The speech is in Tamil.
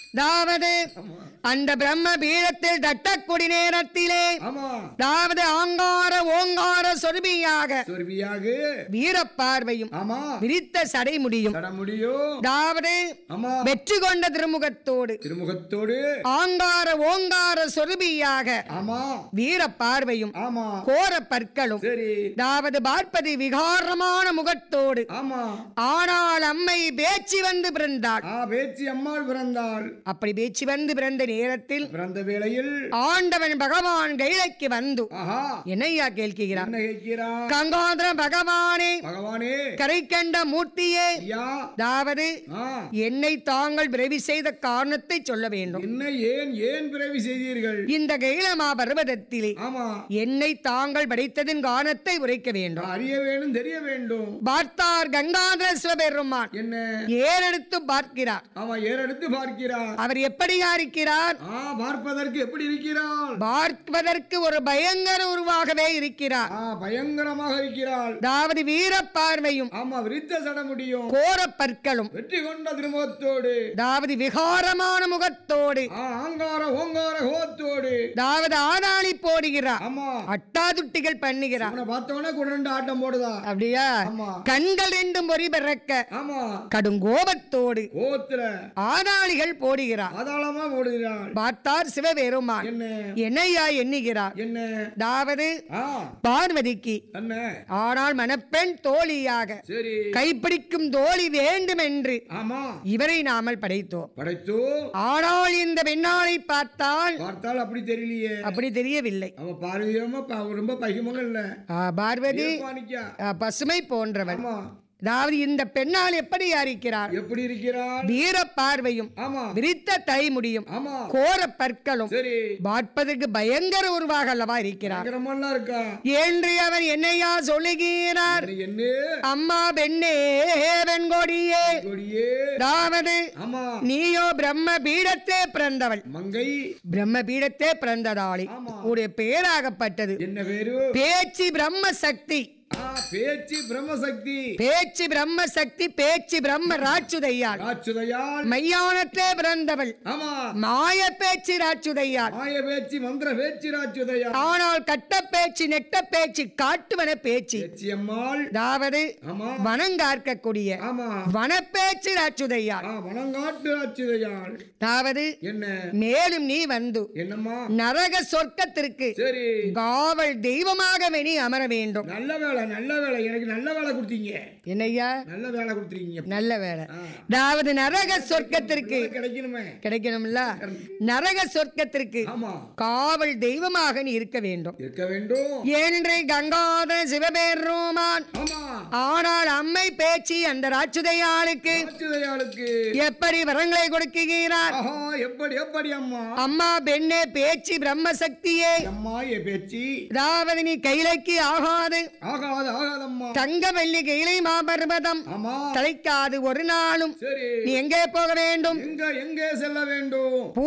அதாவது ஆமா அந்த பிரம்ம பீடத்தில் தட்டக்குடி நேரத்திலே ஆமா அதாவது ஆங்கார ஓங்கார சொருபியாக சொர்பியாக வீரப்பார்வையும் ஆமா விரித்த சடை முடியும் தட முடியும் அதாவது ஆமா வெற்றி கொண்ட திருமுகத்தோடு திருமுகத்தோடு ஆங்கார ஓங்கார சொருபியாக ஆமா வீரப்பார்வையும் ஆமா கோர பற்களும் சரி அதாவது பார்ப்பதி விகாரமான முகத்தோடு ஆமா ஆனால் அம்மை பேச்சு வந்து பிறந்தாள் ஆ பேச்சு அம்மாள் பிறந்தாள் அப்படி பேச்சு வந்து பிறந்த நேரத்தில் பிறந்த வேளையில் ஆண்டவன் பகவான் கைலைக்கு வந்து ஆஹா என்னையா கேட்கிறான் என்ன கேட்கிறான் கங்காதர பகவானே பகவானே கரை கண்ட மூர்த்தியே ஐயா அதாவது ஆ என்னை தாங்கள் பிறவி செய்த காரணத்தை சொல்ல வேண்டும் என்ன ஏன் ஏன் பிறவி செய்தீர்கள் இந்த கைலமா பர்வதத்திலே ஆமா என்னை தாங்கள் படைத்ததின் காரணத்தை உரைக்க வேண்டும் அறிய வேண்டும் தெரிய வேண்டும் பார்த்தார் கங்காதர சிவபெருமான் என்ன ஏறெடுத்து பார்க்கிறார் ஆமா ஏறெடுத்து பார்க்கிறார் அவர் எப்படியா இருக்கிறார் ஆ பார்ப்பதற்கு எப்படி இருக்கிறாள் பார்ப்பதற்கு ஒரு பயங்கர உருவாகவே இருக்கிறார் ஆ பயங்கரமாக இருக்கிறாள் அதாவது வீரப்பார்வையும் ஆமா விரித்த சட முடியும் கோர பற்களும் வெற்றி கொண்ட திருமுகத்தோடு அதாவது விகாரமான முகத்தோடு ஆ ஆங்கார ஓங்கார கோத்தோடு அதாவது ஆதாளி போடுகிறார் ஆமா அட்டாதுட்டிகள் பண்ணுகிறார் அவனை பார்த்தவொடனே கூட ரெண்டு ஆட்டம் போடுதா அப்படியா ஆமா கண்கள் ரெண்டும் பொறி பிறக்க ஆமா கடுங்கோபத்தோடு கோத்துல ஆதாளிகள் போடுகிறார் ஆதாளமா போடுகிறாள் பார்த்தார் சிவபெருமான் என்ன என்னையா எண்ணுகிறார் என்ன அதாவது ஆ பார்வதிக்கு என்ன ஆனால் மணப்பெண் தோழியாக சரி கைப்பிடிக்கும் தோழி வேண்டும் என்று ஆமா இவரை நாமல் படைத்தோம் படைத்து ஆனால் இந்த பெண்ணாளை பார்த்தால் பார்த்தால் அப்படி தெரியலையே அப்படி தெரியவில்லை அவன் பார்வையமா ரொம்ப பகிமங்கள்ல ஆ, பார்வதி பாணிக்கா ஆ, பசுமை போன்றவள் ஆமா அதாவது இந்த பெண்ணால் எப்படி இருக்கிறார் எப்படி இருக்கிறாள் வீர பார்வையும் ஆமா விரித்த தை முடியும் ஆமா கோர பற்களும் சரி பார்ப்பதற்கு பயங்கர உருவாக அல்லவா இருக்கிறார் பயங்கரமாலாம் இருக்கா என்று அவர் என்னையா சொல்லுகிறார் இது என்ன அம்மா பெண்ணே வெண்கொடியே கொடியே அதாவது ஆமா நீயோ பிரம்ம பீடத்தே பிறந்தவள் மங்கை பிரம்ம பீடத்தே பிறந்ததாளி ஆமா. உடைய பேராகப்பட்டது என்ன பேரு பேச்சு பிரம்ம சக்தி ஆ பேச்சு பிரம்மசக்தி பேச்சு பிரம்ம சக்தி பேச்சு பிரம்ம ராட்சுதையாள் ராட்சுதையால் மையானத்தே பிறந்தவள் ஆமா மாய பேச்சு ராட்சுதையாள் மாய பேச்சு மந்திர பேச்சு ராட்சுதையால் ஆனால் கட்ட பேச்சு நெட்ட பேச்சு காட்டுவன பேச்சு பேச்சு அம்மாள் அதாவது ஆமா வனங்கார்க்கக்கூடிய ஆமா வனப்பேச்சு ராட்சுதையாள் ஆ வனங்காட்டு ராட்சுதையால் அதாவது என்ன மேலும் நீ வந்து என்னம்மா நரக சொர்க்கத்திற்கு சரி காவல் தெய்வமாக நீ அமர வேண்டும் நல்ல வேலை நல்ல வேலை எனக்கு நல்ல வேலை கொடுத்தீங்க என்னய்யா நல்ல வேலை கொடுத்துருக்கீங்க நல்ல வேலை ஆ. அதாவது நரக சொர்க்கத்திற்கு கிடைக்கணுமே கிடைக்கணும்ல நரக சொர்க்கத்திற்கு ஆமா காவல் தெய்வமாக நீ இருக்க வேண்டும் இருக்க வேண்டும் என்று கங்காதர சிவபெருமான் ஆமா ஆனால் அம்மை பேச்சு அந்த ராட்சுதையாளுக்கு ராட்சுதையாளுக்கு எப்படி வரங்களை கொடுக்குகிறார் ஆஹா எப்படி எப்படி அம்மா அம்மா பெண்ணே பேச்சு பிரம்ம சக்தியே அம்மா என் பேச்சு அதாவது நீ கைலைக்கு ஆகாது ஆகாது ஆகாதம்மா தங்க வெள்ளி கைலை மாபர்வதம் ஆமா தலைக்காது ஒரு நாளும் சரி நீ எங்கே போக வேண்டும் எங்க எங்கே செல்ல வேண்டும்